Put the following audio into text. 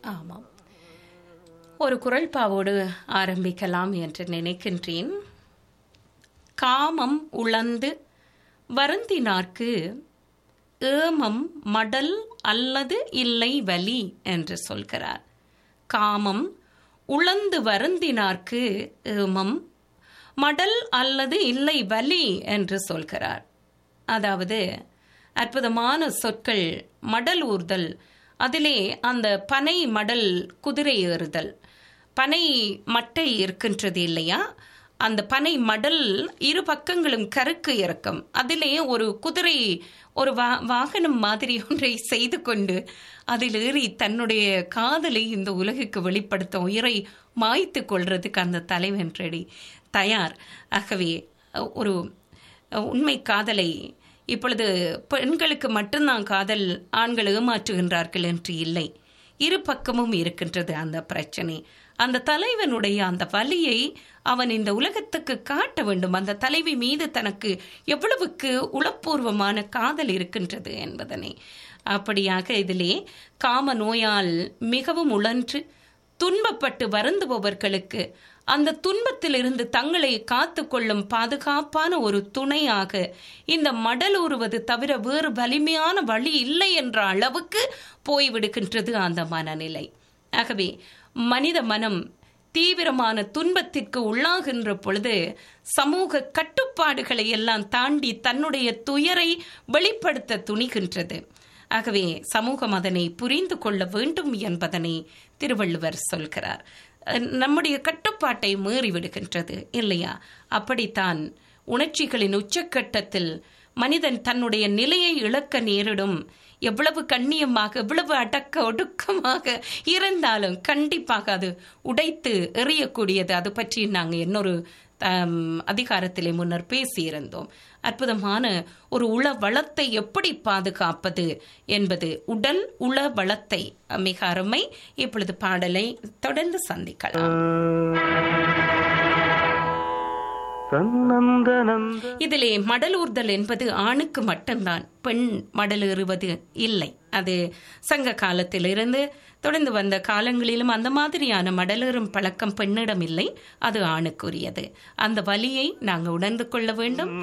ஆமாம் ஒரு குரல்பாவோடு ஆரம்பிக்கலாம் என்று நினைக்கின்றேன் காமம் உழந்து வருந்தினார்க்கு ஏமம் மடல் அல்லது இல்லை வலி என்று சொல்கிறார் காமம் உழந்து வருந்தினார்க்கு ஏமம் மடல் அல்லது இல்லை வலி என்று சொல்கிறார் அதாவது அற்புதமான சொற்கள் மடல் ஊர்தல் அதிலே அந்த பனை மடல் குதிரை ஏறுதல் பனை மட்டை இருக்கின்றது இல்லையா அந்த பனை மடல் இரு பக்கங்களும் கருக்கு இறக்கம் அதிலே ஒரு குதிரை ஒரு வா வாகனம் மாதிரி ஒன்றை செய்து கொண்டு அதில் ஏறி தன்னுடைய காதலை இந்த உலகுக்கு வெளிப்படுத்த உயிரை மாய்த்து கொள்றதுக்கு அந்த தலைவன் ரெடி தயார் ஆகவே ஒரு உண்மை காதலை இப்பொழுது பெண்களுக்கு மட்டும்தான் காதல் ஆண்கள் ஏமாற்றுகின்றார்கள் என்று இல்லை இரு பக்கமும் இருக்கின்றது அந்த பிரச்சனை அந்த தலைவனுடைய அந்த வலியை அவன் இந்த உலகத்துக்கு காட்ட வேண்டும் அந்த தலைவி மீது தனக்கு எவ்வளவுக்கு உளப்பூர்வமான காதல் இருக்கின்றது என்பதனை அப்படியாக இதிலே காம நோயால் மிகவும் உழன்று துன்பப்பட்டு வருந்துபவர்களுக்கு அந்த துன்பத்திலிருந்து தங்களை காத்து கொள்ளும் பாதுகாப்பான ஒரு துணையாக இந்த மடல் உருவது தவிர வேறு வலிமையான வழி இல்லை என்ற அளவுக்கு போய்விடுகின்றது அந்த மனநிலை ஆகவே மனித மனம் தீவிரமான துன்பத்திற்கு உள்ளாகின்ற பொழுது சமூக கட்டுப்பாடுகளை எல்லாம் தாண்டி தன்னுடைய துயரை வெளிப்படுத்த துணிகின்றது ஆகவே சமூகம் அதனை புரிந்து கொள்ள வேண்டும் என்பதனை திருவள்ளுவர் சொல்கிறார் நம்முடைய கட்டுப்பாட்டை மீறிவிடுகின்றது இல்லையா அப்படித்தான் உணர்ச்சிகளின் உச்சக்கட்டத்தில் மனிதன் தன்னுடைய நிலையை இழக்க நேரிடும் எவ்வளவு கண்ணியமாக எவ்வளவு அடக்க ஒடுக்கமாக இருந்தாலும் கண்டிப்பாக அது உடைத்து எறியக்கூடியது அது பற்றி நாங்கள் இன்னொரு அதிகாரத்திலே முன்னர் பேசியிருந்தோம் அற்புதமான ஒரு உள வளத்தை எப்படி பாதுகாப்பது என்பது உடல் உள வளத்தை மிக அருமை இப்பொழுது பாடலை தொடர்ந்து சந்திக்கலாம் இதிலே மடலூர்தல் என்பது ஆணுக்கு மட்டும்தான் பெண் மடலேறுவது இல்லை அது சங்க காலத்திலிருந்து தொடர்ந்து வந்த காலங்களிலும் அந்த மாதிரியான மடலேறும் பழக்கம் பெண்ணிடம் இல்லை அது ஆணுக்குரியது அந்த வலியை நாங்கள் உணர்ந்து கொள்ள வேண்டும்